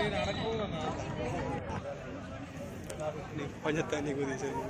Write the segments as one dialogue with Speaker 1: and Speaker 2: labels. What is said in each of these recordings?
Speaker 1: పంచత్తా నీకు తీసాను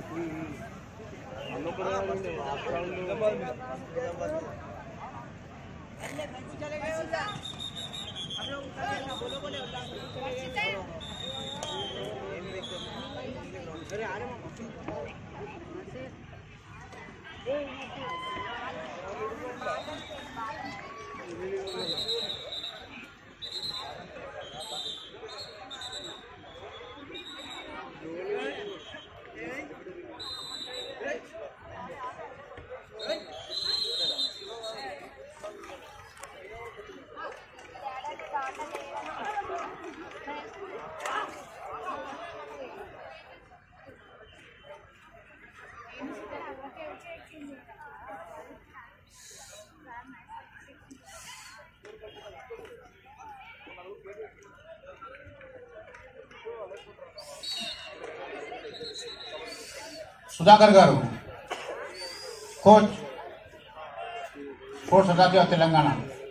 Speaker 2: Sudhakar garu coach sports authority of Telangana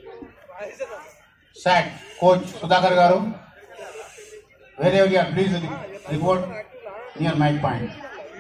Speaker 2: SAT coach Sudhakar garu వేరే area please report near mike point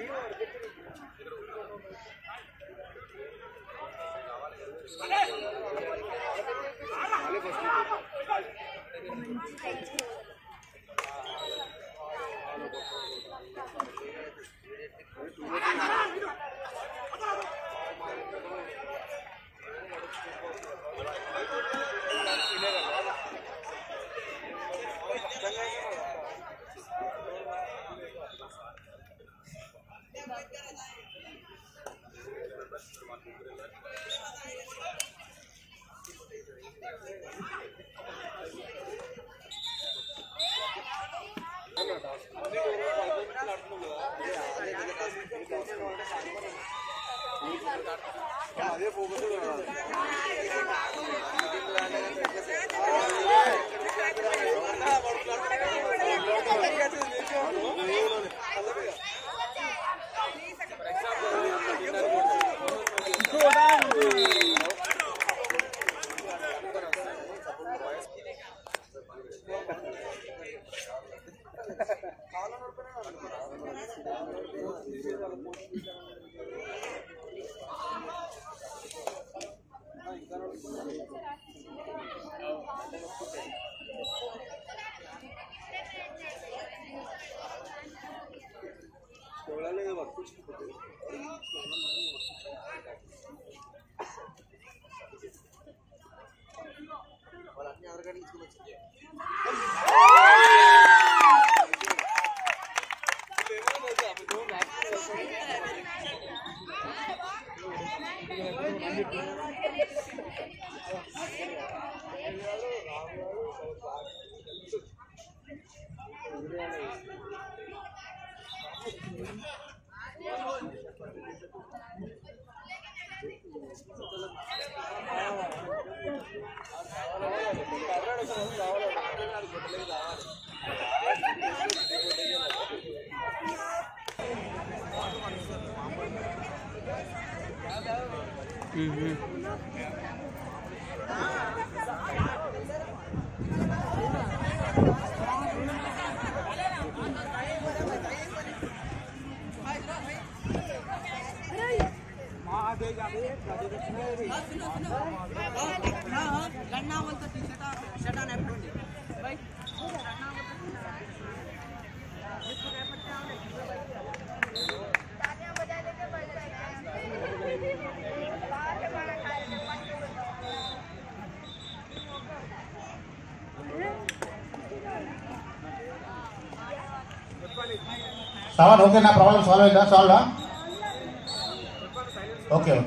Speaker 2: సవాల్ ఓకే నా ప్రాబ్లం సాల్వ్ అయిందా solve okay okay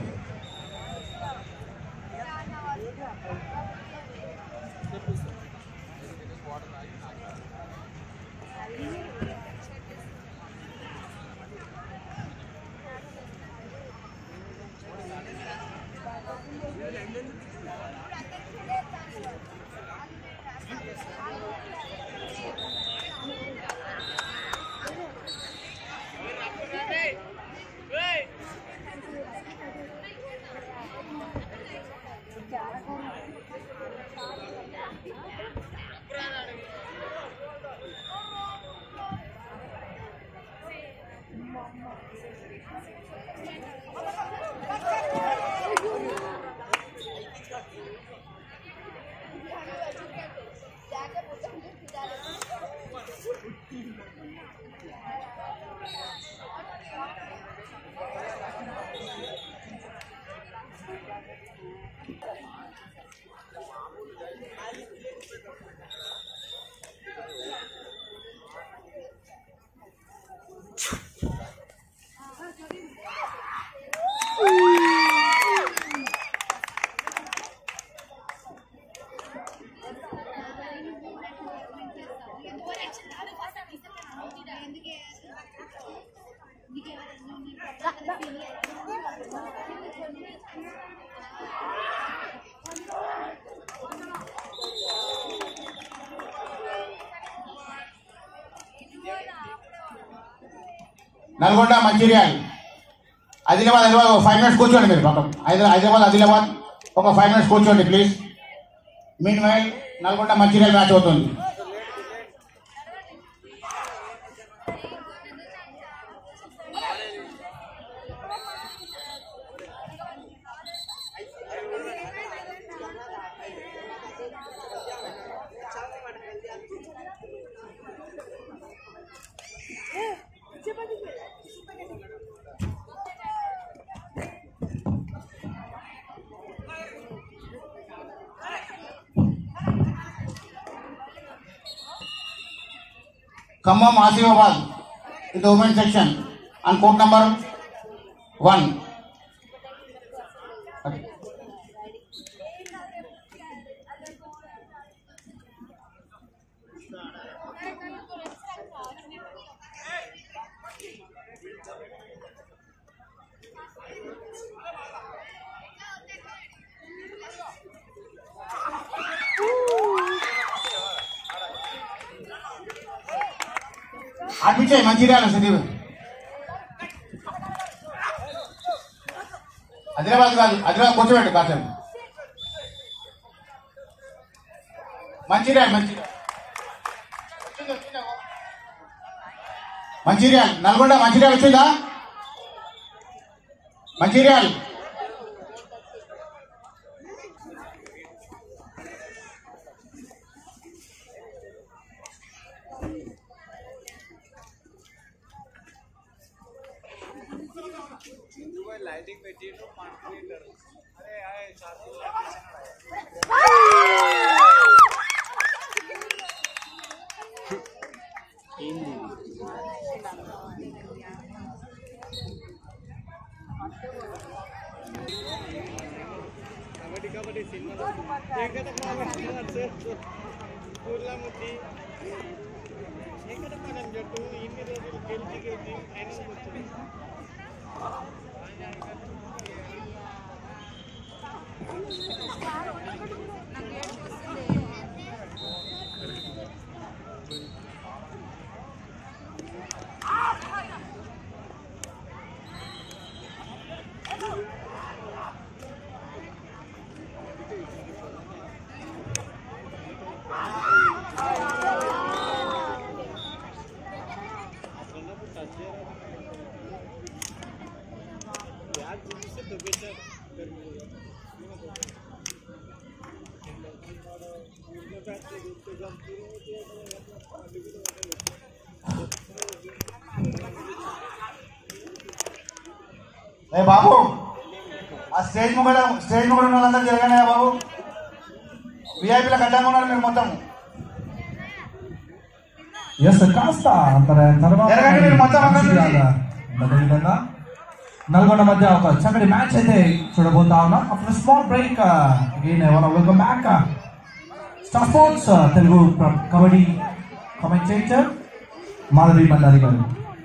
Speaker 2: Nalgonda Mancherial Adilabad Hyderabad ఒక ఫైవ్ మినిట్స్ కూర్చోండి మీరు పక్కన హైదరా హైదరాబాద్ ఆదిలాబాద్ ఒక ఫైవ్ మినిట్స్ కూర్చోండి please meanwhile Nalgonda Mancherial match అవుతుంది Khammam Asifabad in the women section on court number one. Okay. అనిపించాయి మంచిర్యాల సుదీప్ ఆదిలాబాద్ కాదు ఆదిలాబాద్ కూర్చోబెట్టు కాసేపు మంచిర్యాల మంచిర్యాల మంచిర్యాల నల్గొండ మంచిర్యాల వచ్చిందా మంచిర్యాల
Speaker 1: లైటింగ్ పెట్టి పండుకుంటారు అరే కబడ్డీ కబడ్డీ సినిమా ఎక్కడ ఊర్లా ముట్టి ఎక్కడ పడని జట్టు ఇన్ని రోజులు గెలిచి గెలిచి ఫైనల్ వచ్చింది అట్లన్నప్పుడు టచ్ చేయరా బ్యాగ్ చూపిస్తే దొబ్బేశారు
Speaker 2: ఏ బాబు ఆ స్టేజ్ ముంగడ స్టేజ్ ముంగడ ఉన్న వాళ్ళందరూ జరగనే బాబు విఐపీలకు అడ్డంగా ఉన్నారు మీరు మొత్తం
Speaker 3: ఎస్ కాస్త అంతర తర్వాత
Speaker 2: జరగండి మీరు మొత్తం అందరూ
Speaker 3: మంచిర్యాల మొదటి విధంగా నల్గొండ మధ్య ఒక చక్కటి మ్యాచ్ అయితే చూడబోతా ఉన్నాం after small break again one welcome back star sports Telugu ప్ర- కబడ్డీ కమెంటేటర్ మాధవి మండారి గారు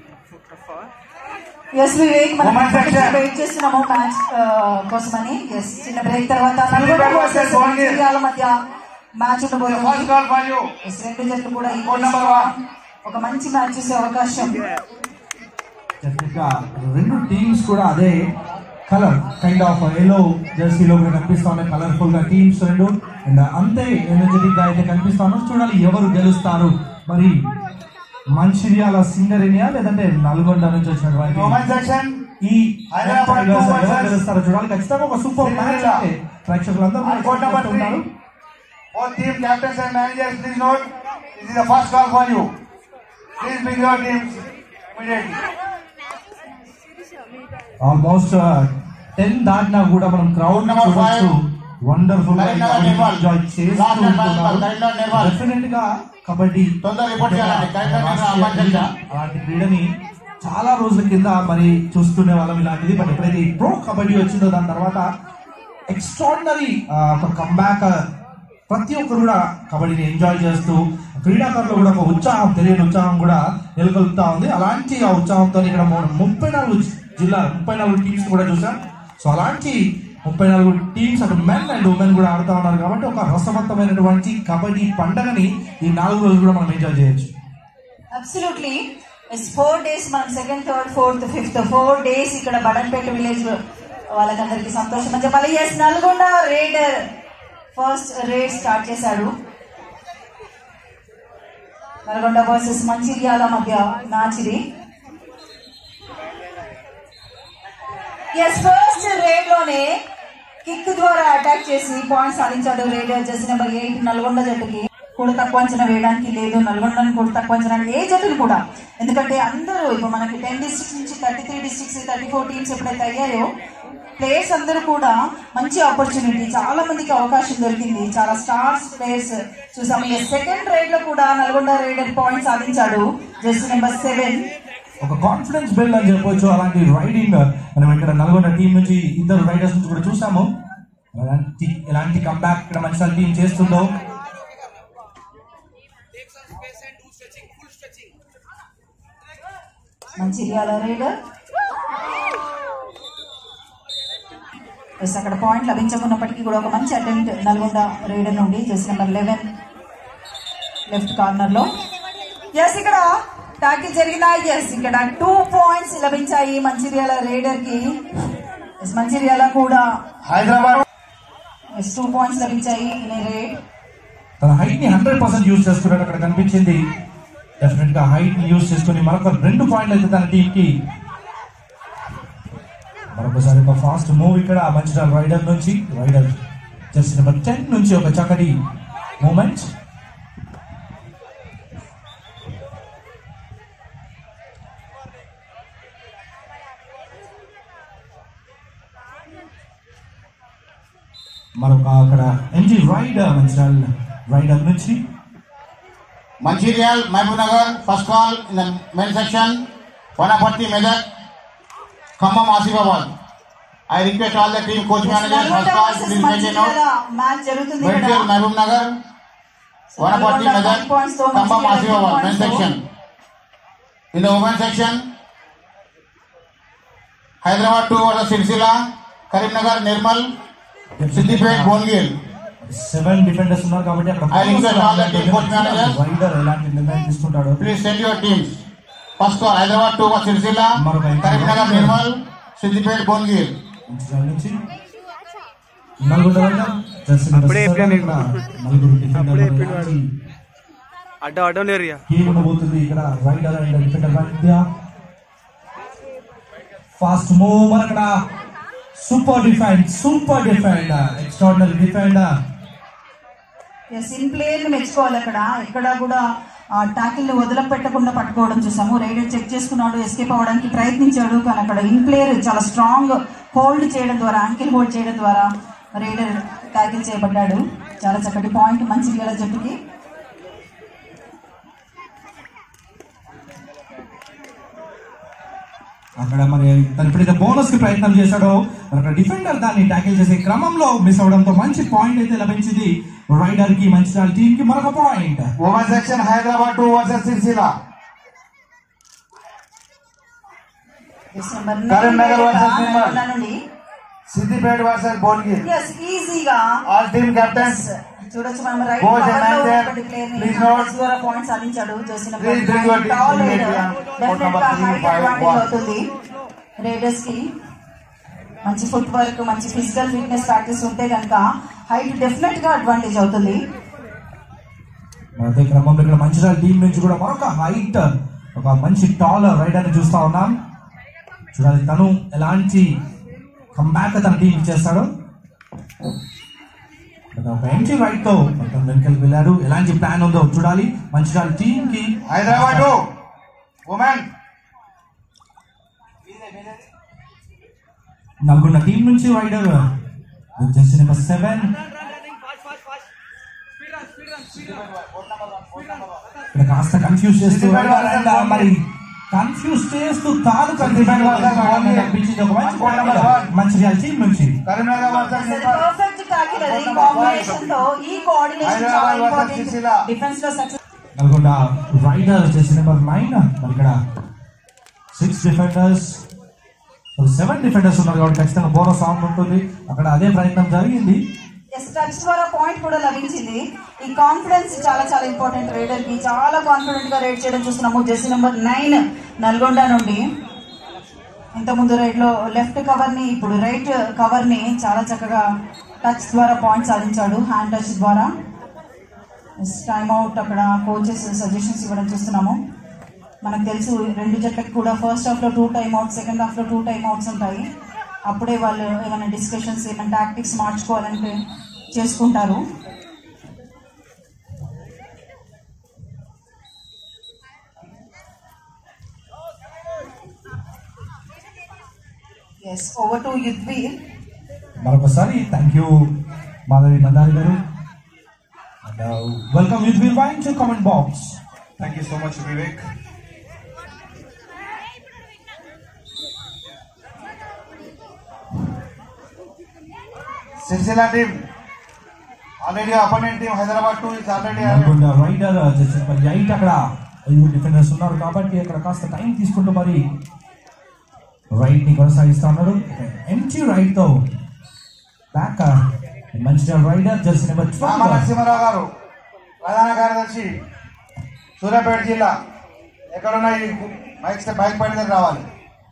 Speaker 4: ఎస్ వివేక్ మనం
Speaker 2: Women's section.
Speaker 4: వెయిట్ చేస్తున్నాము మ్యాచ్ కోసమని ఎస్ చిన్న బ్రేక్ తర్వాత
Speaker 2: Silver
Speaker 4: Nalgonda
Speaker 2: versus
Speaker 4: versus
Speaker 2: Bongir.
Speaker 4: Mancherial మధ్య మ్యాచ్
Speaker 2: ఫస్ట్
Speaker 4: ఉండబోతుంది
Speaker 2: కాల్ ఫర్ యూ
Speaker 4: ఎస్ రెండు జట్లు కూడా ఈ
Speaker 2: Court number one.
Speaker 4: ఒక మంచి మ్యాచ్ చేసే అవకాశం
Speaker 3: డెఫినెట్ గా రెండు టీమ్స్ కూడా అదే కలర్ కైండ్ ఆఫ్ ఎల్లో జెర్సీలో కూడా కనిపిస్తా ఉన్నాయి కలర్ఫుల్ గా టీమ్స్ రెండు అండ్ అంతే ఎనర్జెటిక్ గా అయితే కనిపిస్తా ఉన్నారు చూడాలి ఎవరు గెలుస్తారు మరి మంచిర్యాల సింగరేనియా లేదంటే నల్గొండ నుంచి వచ్చినటువంటి
Speaker 2: ఉమెన్ సెక్షన్
Speaker 3: ఈ
Speaker 2: హైదరాబాద్
Speaker 3: Tigers
Speaker 2: versus
Speaker 3: ఎవరు గెలుస్తారో చూడాలి ఖచ్చితంగా ఒక సూపర్ మ్యాచ్
Speaker 2: సింగరేలా.
Speaker 3: అయితే ప్రేక్షకులందరూ కూడా
Speaker 2: కోట్ నెంబర్ త్రీ
Speaker 3: ఉన్నారు
Speaker 2: Both team captains and managers, please note, this is the first call for you. Please bring your teams immediately.
Speaker 3: Almost ten దాటినా కూడా మనం క్రౌడ్
Speaker 2: Number five.
Speaker 3: చూడొచ్చు wonderful
Speaker 2: Karimnagar Nirmal. Last and final call, Karimnagar Nirmal.
Speaker 3: Definite గా కబడ్డీ
Speaker 2: తొందరగా report చేయాలండి. కరీంనగర్ నిర్మల్
Speaker 3: రాష్ట్రీయ
Speaker 2: అమ్మాయి
Speaker 3: క్రీడ, అలాంటి క్రీడని చాలా రోజుల కింద మరి చూస్తూనే వాళ్ళం ఇలాంటిది బట్ ఎప్పుడైతే ఈ ప్రో కబడ్డీ వచ్చిందో దాని తర్వాత ఎక్స్ట్రాడినరీ ఒక కంబ్యాక్ ప్రతి ఒక్కరు కూడా కబడ్డీని ఎంజాయ్ చేస్తూ క్రీడాకారులు కూడా ఒక ఉత్సాహం తెలియని ఉత్సాహం కూడా నెలకొల్పుతా ఉంది అలాంటి ఆ ఉత్సాహంతో ఇక్కడ మనం ముప్పై నాలుగు జిల్లా ముప్పై నాలుగు టీమ్స్ కూడా చూసాం సో అలాంటి ముప్పై నాలుగు టీమ్స్ అటు మెన్ అండ్ ఉమెన్ కూడా ఆడుతా ఉన్నారు కాబట్టి ఒక రసవంతమైనటువంటి కబడ్డీ పండగని ఈ నాలుగు రోజులు కూడా మనం ఎంజాయ్ చేయొచ్చు
Speaker 4: అబ్సల్యూట్లీ ఇట్స్ ఫోర్ డేస్ మనం second third fourth fifth four days ఇక్కడ బడన్పేట విలేజ్ వాళ్ళకందరికి సంతోషం అని చెప్పాలి yes Nalgonda raider first raid start చేశాడు నల్గొండ వర్సెస్ మంచిర్యాల మధ్య మ్యాచ్ ఇది ఎస్ ఫస్ట్ రేడ్ లోనే కిక్ ద్వారా అటాక్ చేసి పాయింట్ సాధించాడు raider jersey number eight Nalgonda జట్టుకి కూడా తక్కువ అంచనా వేయడానికి లేదు నల్గొండని కూడా తక్కువ అంచనా ఏ జట్టుని కూడా ఎందుకంటే అందరూ ఇప్పుడు మనకి టెన్ డిస్ట్రిక్ట్స్ నుంచి thirty three districts thirty four teams ఎప్పుడైతే అయ్యాయో ప్లేయర్స్ అందరూ కూడా మంచి ఆపర్చునిటీ చాలా మందికి అవకాశం దొరికింది చాలా స్టార్స్ ప్లేయర్స్ చూసాము ఈ సెకండ్ రైడ్ లో కూడా నల్గొండ రైడర్ పాయింట్ సాధించాడు జెర్సీ నెంబర్ సెవెన్
Speaker 3: ఒక కాన్ఫిడెన్స్ బిల్డ్ అని చెప్పొచ్చు అలాంటి రైడింగ్ మనం ఇక్కడ నల్గొండ టీం నుంచి ఇద్దరు రైడర్స్ నుంచి కూడా చూసాము ఎలాంటి ఎలాంటి కంబ్యాక్ ఇక్కడ మంచి టీం చేస్తుందో
Speaker 4: మంచిర్యాల రైడర్ ఎస్ అక్కడ పాయింట్ లభించకున్నప్పటికీ కూడా ఒక మంచి అటెంప్ట్ నల్గొండ రైడర్ నుండి just number eleven left corner లో ఎస్ ఇక్కడ టాకిల్ జరిగిన ఎస్ ఇక్కడ టూ పాయింట్స్ లభించాయి మంచిర్యాల రైడర్ కి ఎస్ మంచిర్యాల కూడా
Speaker 2: హైదరాబాద్
Speaker 4: ఎస్ టూ పాయింట్స్ లభించాయి ఇన్ రేడ్
Speaker 3: తన హైట్ ని హండ్రెడ్ పర్సెంట్ యూజ్ చేసుకున్నట్టు అక్కడ కనిపించింది డెఫినెట్ గా హైట్ ని యూజ్ చేసుకుని మరొక రెండు పాయింట్లు అయితే తన టీం కి మరొకసారి ఒక ఫాస్ట్ మూవ్ ఇక్కడ మంచిర్యాల రైడర్ నుంచి రైడర్ జస్ట్ నెంబర్ టెన్ నుంచి ఒక చక్కటి మూమెంట్ మరొక అక్కడ ఎంజీ రైడర్ మంచిర్యాల రైడర్ నుంచి
Speaker 2: Mancherial, Mahbubnagar, first call in the main section, Vanapatti, Medak, Khammam, Asifabad. I request all the team coach managers, first
Speaker 4: Nalgonda
Speaker 2: call,
Speaker 4: versus
Speaker 2: please make a
Speaker 4: Mancherial
Speaker 2: note.
Speaker 4: Match జరుగుతుంది ఇక్కడ
Speaker 2: Medcare, Mahbubnagar, Vanapatti,
Speaker 4: Nalgonda
Speaker 2: Medak,
Speaker 4: five points తో
Speaker 2: Khammam,
Speaker 4: Mancherial two
Speaker 2: Asifabad, main
Speaker 4: points తో.
Speaker 2: section. In the women section, Hyderabad 2 versus Silsila, Karimnagar, Nirmal, Siddipet, Bongir.
Speaker 3: Seven defenders ఉన్నారు కాబట్టి అక్కడ
Speaker 2: I request all the team coach managers.
Speaker 3: Raider ఎలాంటి నిర్ణయం తీసుకుంటాడు
Speaker 2: Please send your teams. First call, Hyderabad 2 versus Silsila, Karimnagar, Nirmal, Siddipet, Bongir.
Speaker 3: Mancherial నుంచి Nalgonda raider jersey number
Speaker 5: అప్పుడే
Speaker 3: seven
Speaker 5: చెప్పాను
Speaker 3: ఇక్కడ నలుగురు
Speaker 5: అప్పుడే
Speaker 3: డిఫెండర్లు
Speaker 5: చెప్పాను వాడు. అడ్డ అడ్డం ఏరియా
Speaker 3: గేమ్ ఉండబోతుంది ఇక్కడ రైడర్ అండ్ డిఫెండర్ మధ్య ఫాస్ట్ మూవ్ మరి అక్కడ super defend super defend extraordinary defender
Speaker 4: yes in player మెచ్చుకోవాలి అక్కడ ఎక్కడ కూడా టాకిల్ ని వదిలిపెట్టకుండా పట్టుకోవడం చూసాము రైడర్ చెక్ చేసుకున్నాడు ఎస్కేప్ అవ్వడానికి ప్రయత్నించాడు కానీ అక్కడ ఇన్ ప్లేయర్ చాలా స్ట్రాంగ్ హోల్డ్ చేయడం ద్వారా యాంకిల్ హోల్డ్ చేయడం ద్వారా రైడర్ ట్యాకిల్ చేయబడ్డాడు చాలా చక్కటి పాయింట్ మంచి గల జట్టుకి
Speaker 3: అక్కడ మరి తను ఎప్పుడైతే బోనస్ కి ప్రయత్నం చేశాడో మరి అక్కడ డిఫెండర్ దాన్ని ట్యాకిల్ చేసే క్రమంలో మిస్ అవడంతో మంచి పాయింట్ అయితే లభించింది రైడర్ కి మంచి టీం కి మరొక point
Speaker 2: Women section, Hyderabad 2 versus Silsila.
Speaker 4: Yes number
Speaker 2: Karimnagar versus Nirmal.
Speaker 4: నుండి
Speaker 2: Siddipet versus Bongir.
Speaker 4: ఎస్ ఈజీగా
Speaker 2: All team captains,
Speaker 4: చూడొచ్చు మనం రైట్
Speaker 2: Coach and
Speaker 4: కవర్ లో
Speaker 2: manager,
Speaker 4: ఉన్నటువంటి ప్లేయర్ ని
Speaker 2: please note.
Speaker 4: ప్లస్ ద్వారా పాయింట్ సాధించాడు చేసిన
Speaker 2: Please bring your team
Speaker 4: tall
Speaker 2: immediately
Speaker 4: raider
Speaker 2: on court
Speaker 4: definite
Speaker 2: number
Speaker 4: గా
Speaker 2: three,
Speaker 4: height
Speaker 2: five,
Speaker 4: advantage
Speaker 2: one.
Speaker 4: అవుతుంది రైడర్స్ కి మంచి ఫుట్ వర్క్ మంచి ఫిజికల్ ఫిట్నెస్ ప్రాక్టీస్ ఉంటే కనుక హైట్ డెఫినెట్ గా అడ్వాంటేజ్ అవుతుంది
Speaker 3: మరి అదే క్రమంలో ఇక్కడ మంచిర్యాల టీం నుంచి కూడా మరొక హైట్ ఒక మంచి టాల్ రైడర్ ని చూస్తా ఉన్నాం చూడాలి తను ఎలాంటి కంబ్యాక్ తన టీం చేస్తాడు మరి ఒక ఎంట్రీ రైట్ తో తను వెనుకలకు వెళ్ళాడు ఎలాంటి ప్లాన్ ఉందో చూడాలి మంచిర్యాల టీం కి
Speaker 2: Hyderabad 2, women.
Speaker 3: నల్గొండ టీం నుంచి రైడర్ జెర్సీ నెంబర్ సెవెన్ ఇక్కడ కాస్త కన్ఫ్యూజ్ చేస్తూ రైడర్ అండ్ మరి కన్ఫ్యూజ్ చేస్తూ తాను కనిపించింది ఒక మంచి point నెంబర్ మంచిర్యాల టీం నుంచి
Speaker 2: Karimnagar versus Nirmal.
Speaker 4: Perfect tackle అది కాంబినేషన్ తో ఈ కోఆర్డినేషన్ చాలా
Speaker 2: హైదరాబాద్ versus
Speaker 4: ఇంపార్టెంట్
Speaker 2: సుశీల.
Speaker 4: డిఫెన్స్ లో success
Speaker 3: Nalgonda raider jersey number nine మరి ఇక్కడ సిక్స్ డిఫెండర్స్ సెవెన్ డిఫెండర్స్ ఉన్నారు కాబట్టి ఖచ్చితంగా బోనస్ సౌండ్ ఉంటుంది అక్కడ అదే ప్రయత్నం జరిగింది
Speaker 4: ఎస్ టచ్ ద్వారా పాయింట్ కూడా లభించింది ఈ కాన్ఫిడెన్స్ చాలా చాలా ఇంపార్టెంట్ రైడర్ కి చాలా కాన్ఫిడెంట్ గా రైడ్ చేయడం చూస్తున్నాము జెర్సీ నెంబర్ నైన్ నల్గొండ నుండి ఇంతకుముందు రైడ్ లో లెఫ్ట్ కవర్ ని ఇప్పుడు రైట్ కవర్ ని చాలా చక్కగా టచ్ ద్వారా పాయింట్ సాధించాడు హ్యాండ్ టచ్ ద్వారా టైమ్ అవుట్ అక్కడ కోచెస్ సజెషన్స్ ఇవ్వడం చూస్తున్నాము మనకు తెలుసు రెండు జట్లకు కూడా ఫస్ట్ హాఫ్ లో two time out second half లో టూ టైమ్ అవుట్స్ ఉంటాయి అప్పుడే వాళ్ళు ఏమైనా డిస్కషన్స్ ఏమైనా టాక్టిక్స్ మార్చుకోవాలంటే చేసుకుంటారు ఎస్ ఓవర్ టు యుద్వీర్
Speaker 3: మరొకసారి thank you Madhavi Mandari garu welcome with veer wine to comment box
Speaker 6: Thank you so much, Vivek.
Speaker 1: Sircilla team already opponent team Hyderabad two is already
Speaker 3: Nalgonda raider చేసిన మరి ఎయిట్ అక్కడ ఐదుగురు డిఫెండర్స్ ఉన్నారు కాబట్టి అక్కడ కాస్త టైం తీసుకుంటూ మరి రైడ్ ని కొనసాగిస్తా ఉన్నారు ఎంటీ రైడ్ తో బ్యాక్ మంచి raider jersey number
Speaker 1: Rama
Speaker 3: twelve
Speaker 1: Narasimharao గారు ప్రధాన కార్యదర్శి సూర్యాపేట జిల్లా ఎక్కడున్నా ఈ బైక్ బైక్ పైన దగ్గర రావాలి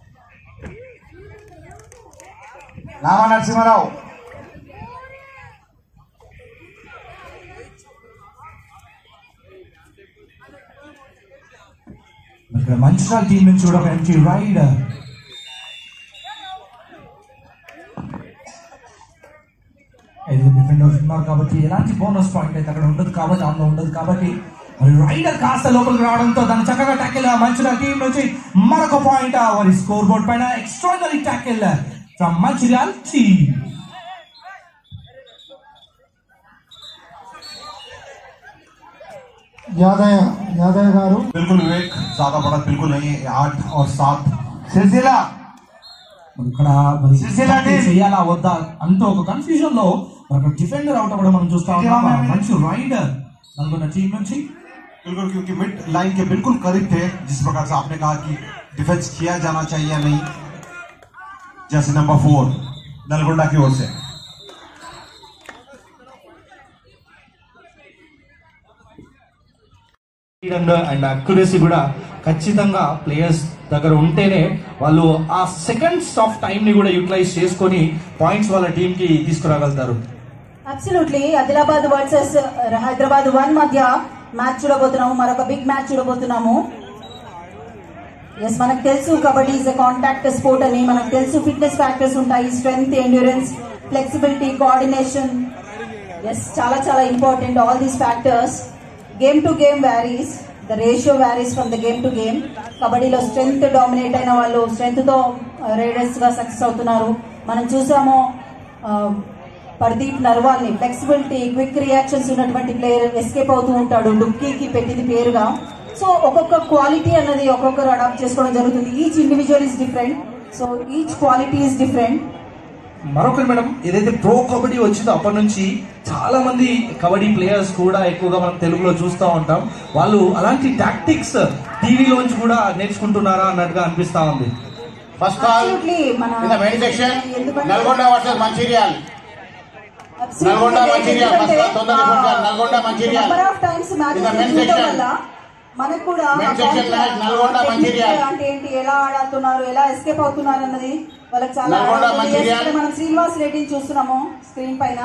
Speaker 1: రామ నరసింహారావు
Speaker 3: ఇక్కడ మంచిర్యాల టీం నుంచి కూడా ఒక ఎంటీ రైడ్ ఐదుగురు డిఫెండర్స్ ఉన్నారు కాబట్టి ఎలాంటి బోనస్ పాయింట్ అయితే అక్కడ ఉండదు కాబట్టి అందులో ఉండదు కాబట్టి మరి రైడర్ కాస్త లోపలికి రావడంతో దాన్ని చక్కగా ట్యాకిల్ మంచిర్యాల టీం నుంచి మరొక పాయింట్ వారి స్కోర్ బోర్డ్ పైన extraordinary tackle from Mancherial team
Speaker 7: Yadav Yadav garu
Speaker 6: बिल्कुल विवेक ज्यादा बड़ा बिल्कुल नहीं है आठ और सात
Speaker 1: సిరిసిల్ల
Speaker 3: మరి ఇక్కడ మరి
Speaker 1: సిరిసిల్ల
Speaker 3: tackle
Speaker 1: team.
Speaker 3: చేయాలా వద్దా అంటూ ఒక కన్ఫ్యూజన్ లో మరి అక్కడ డిఫెండర్ అవుట్ అవ్వడం మనం చూస్తా ఉన్నాం
Speaker 1: ఇవాళ
Speaker 3: మంచి రైడర్ నల్గొండ టీం నుంచి
Speaker 6: बिल्कुल क्योंकि मिड लाइन के बिल्कुल करीब थे जिस प्रकार से आपने कहा कि डिफेंस किया जाना चाहिए या नहीं जैसे नंबर फोर नलगोंडा की ओर से
Speaker 3: అండ్ అండ్ అక్యురసీ కూడా ఖచ్చితంగా ప్లేయర్స్ దగ్గర ఉంటేనే వాళ్ళు ఆ సెకండ్స్ ఆఫ్ టైం ని కూడా యూటిలైజ్ చేసుకొని పాయింట్స్ వాళ్ళ టీం కి తీసుకురాగలుగుతారు
Speaker 4: absolutely Adilabad versus Hyderabad one మధ్య మ్యాచ్ చూడబోతున్నాము మరొక బిగ్ మ్యాచ్ చూడబోతున్నాము ఎస్ మనకు తెలుసు కబడ్డీ ఇస్ కాంటాక్ట్ స్పోర్ట్ అని మనకు తెలుసు ఫిట్నెస్ ఫ్యాక్టర్స్ ఉంటాయి strength endurance flexibility coordination yes చాలా చాలా important all these factors game to game varies the ratio varies from the game to game కబడ్డీలో స్ట్రెంగ్త్ డామినేట్ అయిన వాళ్ళు స్ట్రెంగ్త్ తో రైడర్స్ గా సక్సెస్ అవుతున్నారు మనం చూసాము ఆ, పర్దీప్ నర్వాల్ ని ఫ్లెక్సిబిలిటీ క్విక్ రియాక్షన్స్ ఉన్నటువంటి ప్లేయర్ ఎస్కేప్ అవుతూ ఉంటాడు డుక్కీకి పెట్టింది పేరుగా సో ఒక్కొక్క క్వాలిటీ అన్నది ఒక్కొక్కరు అడాప్ట్ చేసుకోవడం జరుగుతుంది each individual is different so each quality is different
Speaker 3: మరొకటి మేడం ఏదైతే ప్రో కబడ్డీ వచ్చిందో అప్పటి నుంచి చాలా మంది కబడ్డీ ప్లేయర్స్ కూడా ఎక్కువగా మనం తెలుగులో చూస్తూ ఉంటాం వాళ్ళు అలాంటి టాక్టిక్స్ టీవీలోంచి కూడా నేర్చుకుంటున్నారా అన్నట్టుగా అనిపిస్తా ఉంది
Speaker 2: ఫస్ట్ కాల్
Speaker 4: Absolutely, మన-
Speaker 2: ఇన్ ద మెయిన్ సెక్షన్
Speaker 4: ఎందుకంటే-
Speaker 2: నల్గొండ వర్సెస్ మంచిర్యాల్ నల్గొండ మంచిర్యాల. ఫస్ట్ తొందరగా కొట్టాలి. Nalgonda Mancherial.
Speaker 4: Number of times match
Speaker 2: In the men's
Speaker 4: చూడడం
Speaker 2: section.
Speaker 4: వల్ల మనకు కూడా
Speaker 2: Men's
Speaker 4: ఆ
Speaker 2: section
Speaker 4: counter-
Speaker 2: match నల్గొండ
Speaker 4: ఆ technique
Speaker 2: మంచిర్యాల.
Speaker 4: అంటే ఏంటి ఎలా ఆడుతున్నారు ఎలా ఎస్కేప్ అవుతున్నారు అన్నది వాళ్ళకి చాలా
Speaker 2: నల్గొండ
Speaker 4: తెలియజేస్తుంది.
Speaker 2: మంచిర్యాల.
Speaker 4: మనం శ్రీనివాస్ రెడ్డిని చూస్తున్నాము స్క్రీన్ పైన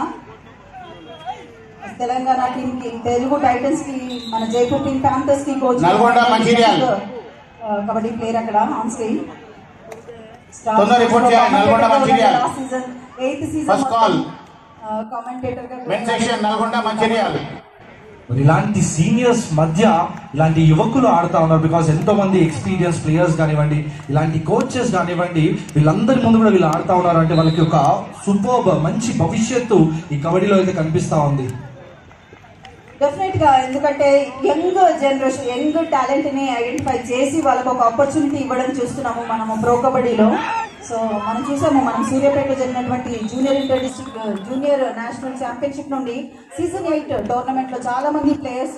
Speaker 4: తెలంగాణ టీం కి తెలుగు టైటన్స్ కి మన జైపూర్ టీం ప్యాంథర్స్ కి కోచ్
Speaker 2: నల్గొండ మంచిర్యాల.
Speaker 4: కబడ్డీ ప్లేయర్ అక్కడ ఆన్ స్క్రీన్
Speaker 2: తొందర report చేయాలి. Nalgonda Mancherial.
Speaker 4: Season eighth season
Speaker 2: First call.
Speaker 4: Commentator గా
Speaker 2: మెయిన్ సెక్షన్ నల్గొండ మంచిర్యాల్
Speaker 3: మరి ఇలాంటి సీనియర్స్ మధ్య ఇలాంటి యువకులు ఆడుతా ఉన్నారు బికాస్ ఎంతో మంది ఎక్స్పీరియన్స్ ప్లేయర్స్ కానివ్వండి ఇలాంటి కోచెస్ కానివ్వండి వీళ్ళందరి ముందు కూడా వీళ్ళు ఆడుతా ఉన్నారు అంటే వాళ్ళకి ఒక సూపర్ మంచి భవిష్యత్తు ఈ కబడ్డీలో అయితే కనిపిస్తా ఉంది
Speaker 4: డెఫినెట్ గా ఎందుకంటే యంగ్ జనరేషన్ యంగ్ టాలెంట్ ని ఐడెంటిఫై చేసి వాళ్ళకి ఒక ఆపర్చునిటీ ఇవ్వడం చూస్తున్నాము మనము ప్రో కబడ్డీలో సో మనం చూసాము మనం సూర్యాపేట జరిగినటువంటి junior inter district junior national championship నుండి సీజన్ ఎయిట్ టోర్నమెంట్ లో చాలా మంది ప్లేయర్స్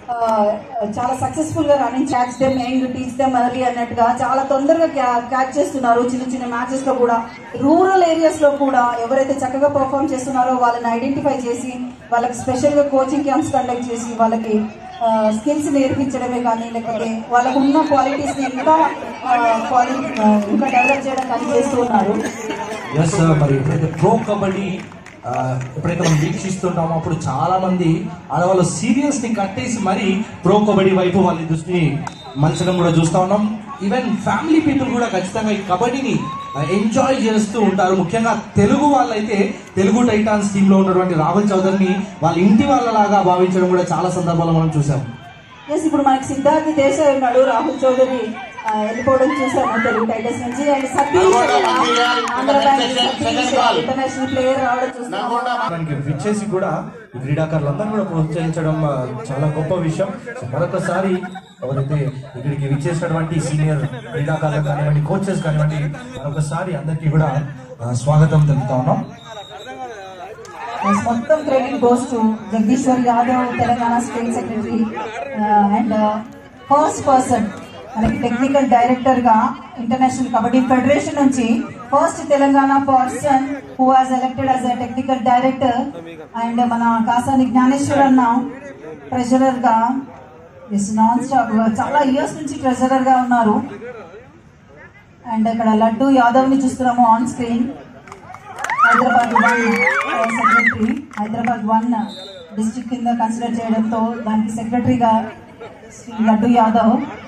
Speaker 4: ఆ, చాలా సక్సెస్ఫుల్ గా running catch them young teach them early అన్నట్టుగా చాలా తొందరగా క్యాచ్ చేస్తున్నారు చిన్న చిన్న మ్యాచెస్ లో కూడా రూరల్ ఏరియాస్ లో కూడా ఎవరైతే చక్కగా పర్ఫామ్ చేస్తున్నారో వాళ్ళని ఐడెంటిఫై చేసి వాళ్ళకి స్పెషల్ గా కోచింగ్ క్యాంప్స్ కండక్ట్ చేసి వాళ్ళకి స్కిల్స్ నేర్పించడమే కానీ లేకపోతే వాళ్ళకు ఉన్న క్వాలిటీస్ ని ఇంకా క్వాలిటీ ఇంకా డెవలప్ చేయడం కానీ చేస్తూ ఉన్నారు
Speaker 3: ఎస్ మరి ఎప్పుడైతే ప్రో కబడ్డీ ఆ, ఎప్పుడైతే మనం వీక్షిస్తుంటామో అప్పుడు చాలా మంది ఆడవాళ్ళు సీరియల్స్ ని కట్టేసి మరి ప్రో కబడ్డీ వైపు వాళ్ళ దృష్టిని మలచడం కూడా చూస్తా ఉన్నాం ఈవెన్ ఫ్యామిలీ పీపుల్ కూడా ఖచ్చితంగా ఈ కబడ్డీని ఎంజాయ్ చేస్తూ ఉంటారు ముఖ్యంగా తెలుగు వాళ్ళైతే తెలుగు టైటాన్స్ టీమ్ లో ఉన్నటువంటి రాహుల్ చౌదరిని వాళ్ళ ఇంటి వాళ్ళలాగా భావించడం కూడా చాలా సందర్భాల్లో మనం చూసాం
Speaker 4: ఎస్ ఇప్పుడు మనకి సిద్ధార్థ్ దేశాయ్ ఉన్నాడు రాహుల్ చౌదరి ఆ, వెళ్ళిపోవడం చూసాము తెలుగు టైటల్స్ నుంచి and Satish
Speaker 2: Nalgonda Mancherial
Speaker 4: Andhra bank
Speaker 2: second
Speaker 4: Satish
Speaker 2: బాల్.
Speaker 4: ఇంటర్నేషనల్ ప్లేయర్ రావడం చూస్తున్నాము
Speaker 2: నల్గొండ
Speaker 3: మనకి విచ్చేసి కూడా ఈ క్రీడాకారులందరూ కూడా ప్రోత్సహించడం ఆ, చాలా గొప్ప విషయం సో మరొకసారి ఎవరైతే ఇక్కడికి విచ్చేసినటువంటి సీనియర్ క్రీడాకారులు కానివ్వండి కోచెస్ కానివ్వండి మరొకసారి అందరికీ కూడా ఆ, స్వాగతం తెలుపుతా ఉన్నాం
Speaker 4: Yes, మొత్తం credit goes to Jagadishwar Yadav Telangana state secretary and first person మనకి టెక్నికల్ డైరెక్టర్ గా ఇంటర్నేషనల్ కబడ్డీ ఫెడరేషన్ నుంచి first Telangana person who has elected as a technical director and మన కాసాని జ్ఞానేశ్వర్ అన్న ట్రెజరర్ గా ఎస్ నాన్ స్టాప్ చాలా ఇయర్స్ నుంచి ట్రెజరర్ గా ఉన్నారు అండ్ ఇక్కడ లడ్డు యాదవ్ ని చూస్తున్నాము on screen Hyderabad one secretary Hyderabad one district కింద కన్సిడర్ చేయడంతో దానికి సెక్రటరీగా శ్రీ లడ్డు యాదవ్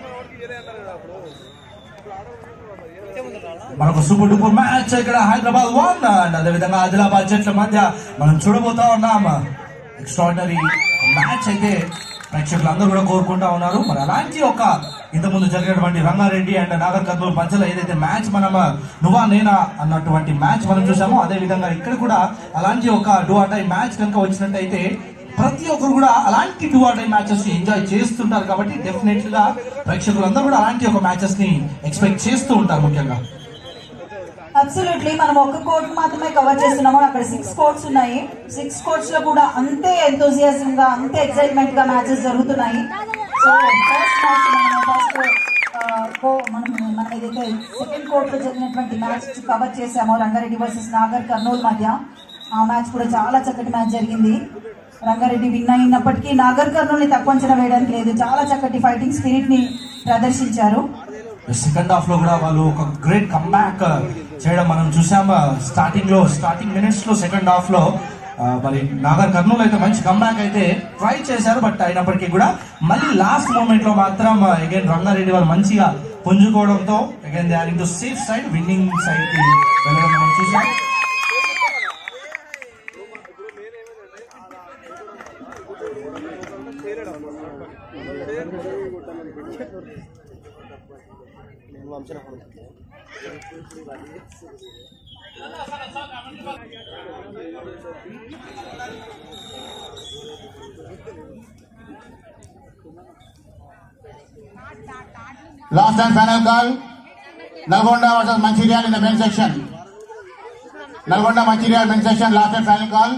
Speaker 3: మనకు సూపర్ డూపర్ మ్యాచ్ ఇక్కడ హైదరాబాద్ వన్ అండ్ అదేవిధంగా ఆదిలాబాద్ జట్ల మధ్య మనం చూడబోతా ఉన్నాం ఎక్స్ట్రాడినరీ మ్యాచ్ అయితే ప్రేక్షకులందరూ కూడా కోరుకుంటా ఉన్నారు మరి అలాంటి ఒక ఇంతకుముందు జరిగినటువంటి రంగారెడ్డి అండ్ నాగర్ కర్నూలు మధ్యలో ఏదైతే మ్యాచ్ మనం నువ్వా నేనా అన్నటువంటి మ్యాచ్ మనం చూసామో అదే విధంగా ఇక్కడ కూడా అలాంటి ఒక డూ ఆర్ డై మ్యాచ్ కనుక వచ్చినట్టయితే ప్రతి ఒక్కరు కూడా అలాంటి టూ ఆర్ డై మ్యాచెస్ ని ఎంజాయ్ చేస్తుంటారు కాబట్టి డెఫినెట్ గా ప్రేక్షకులందరూ కూడా అలాంటి ఒక మ్యాచెస్ ని ఎక్స్పెక్ట్ చేస్తూ ఉంటారు ముఖ్యంగా
Speaker 4: అబ్సల్యూట్లీ మనం ఒక కోర్ట్ మాత్రమే కవర్ చేస్తున్నాము అక్కడ సిక్స్ కోర్ట్స్ ఉన్నాయి సిక్స్ కోర్ట్స్ లో కూడా అంతే ఎంతోజియాజం గా అంతే ఎక్సైట్మెంట్ గా మ్యాచెస్ జరుగుతున్నాయి సో ఫస్ట్ మ్యాచ్ మనం ఫస్ట్ మనం మన ఏదైతే సెకండ్ కోర్ట్ లో జరిగినటువంటి మ్యాచ్ కవర్ చేసామో రంగారెడ్డి వర్సెస్ నాగర్ కర్నూలు మధ్య ఆ మ్యాచ్ కూడా చాలా చక్కటి మ్యాచ్ జరిగింది రంగారెడ్డి విన్ అయినప్పటికీ నాగర్ కర్నూలుని తక్కువ అంచనా వేయడానికి లేదు చాలా చక్కటి ఫైటింగ్ స్పిరిట్ ని ప్రదర్శించారు
Speaker 3: సెకండ్ హాఫ్ లో కూడా వాళ్ళు ఒక గ్రేట్ కమ్బ్యాక్ చేయడం మనం చూసాం స్టార్టింగ్ లో స్టార్టింగ్ మినిట్స్ లో సెకండ్ హాఫ్ లో ఆ, మరి నాగర్ కర్నూలు అయితే మంచి కమ్బ్యాక్ అయితే ట్రై చేశారు బట్ అయినప్పటికీ కూడా మళ్ళీ లాస్ట్ మూమెంట్ లో మాత్రం అగైన్ రంగారెడ్డి వాళ్ళు మంచిగా పుంజుకోవడంతో again they are in to safe side winning side కి వెళ్ళడం మనం చూసాం
Speaker 2: Last and final call. Nalgonda versus Mancherial in the men's section. Nalgonda Mancherial men's section. Last and final call.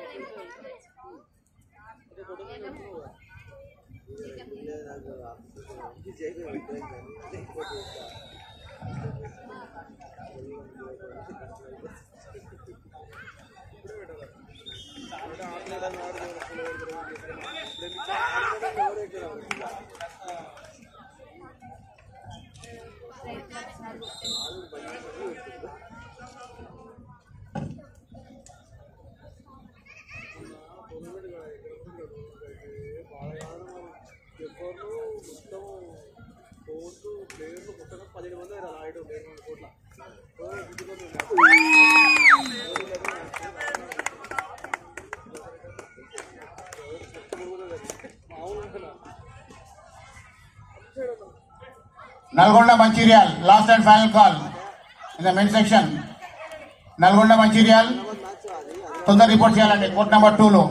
Speaker 2: Nalgonda Mancherial. Last and final call in the men's section. Nalgonda Mancherial. తొందర report చేయాలండి court number టూలో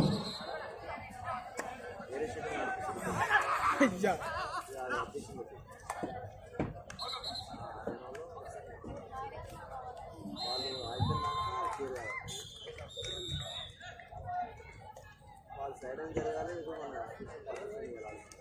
Speaker 5: వాళ్ళ side అని జరగాలి ఇప్పుడు మన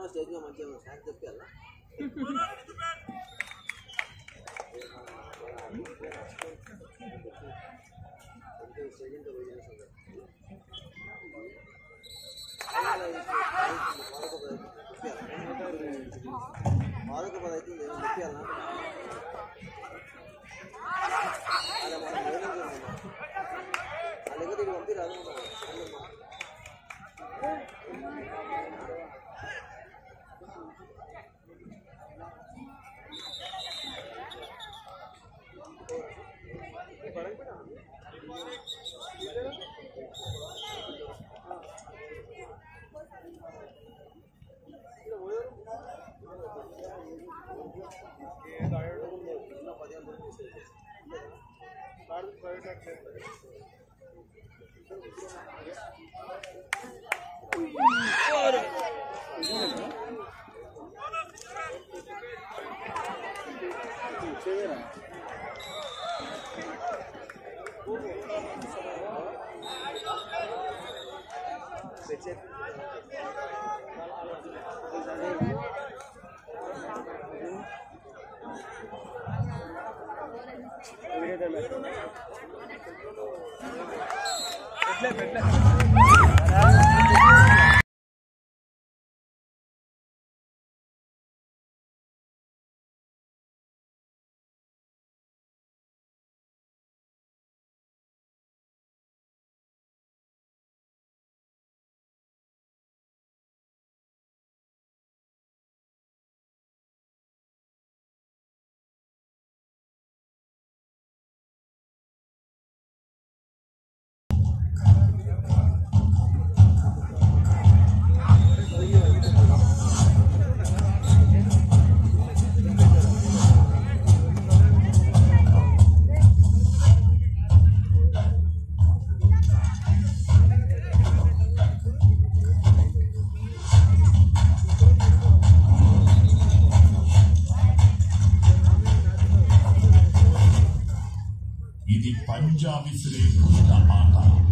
Speaker 8: ఇది పంజాబీ శ్రేష్ఠ ఆట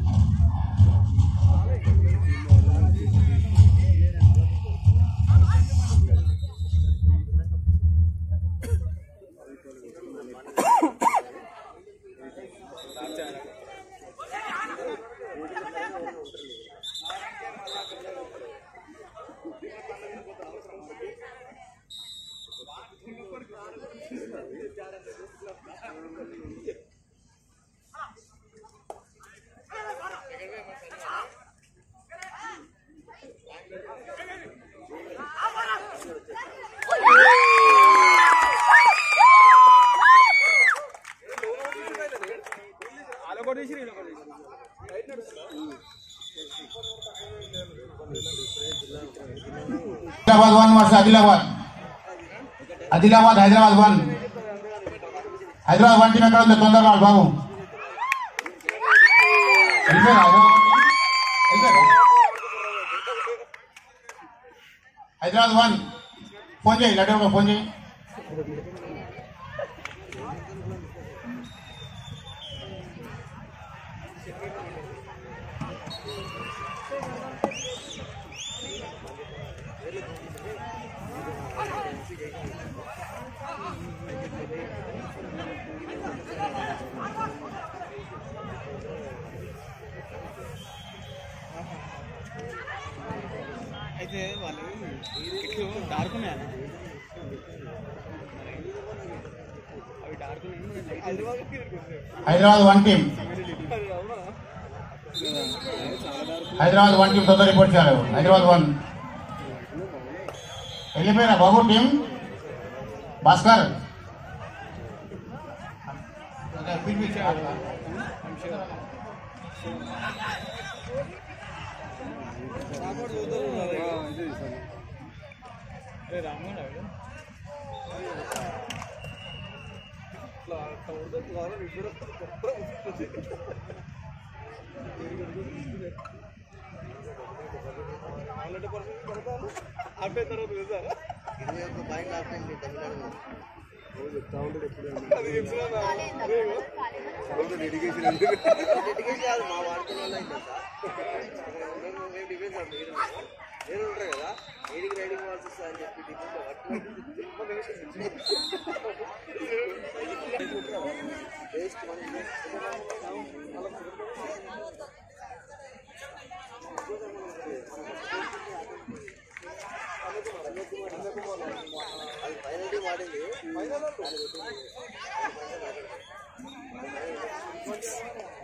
Speaker 2: Hyderabad one versus Adilabad Adilabad Hyderabad one Hyderabad one team ఎక్కడ ఉంది తొందరగా రావాలి బాబు వెళ్ళిపోయారా హైదరాబాద్ టీం? వెళ్ళిపోయారా? హైదరాబాద్ వన్ ఫోన్ చేయి లడ్డు ఒక ఫోన్ చేయి
Speaker 5: అయితే వాళ్ళు ఇట్లు డార్క్ ఉన్నాయా అవి dark
Speaker 2: Hyderabad one team Hyderabad one team తొందర రిపోర్ట్ చేయాలి హైదరాబాద్ వన్ వెళ్ళిపోయినా బాబు టీం భాస్కర్
Speaker 9: నేను ఉంటారు కదా ఏడికి రైడింగ్ పోవాల్సి వాడింది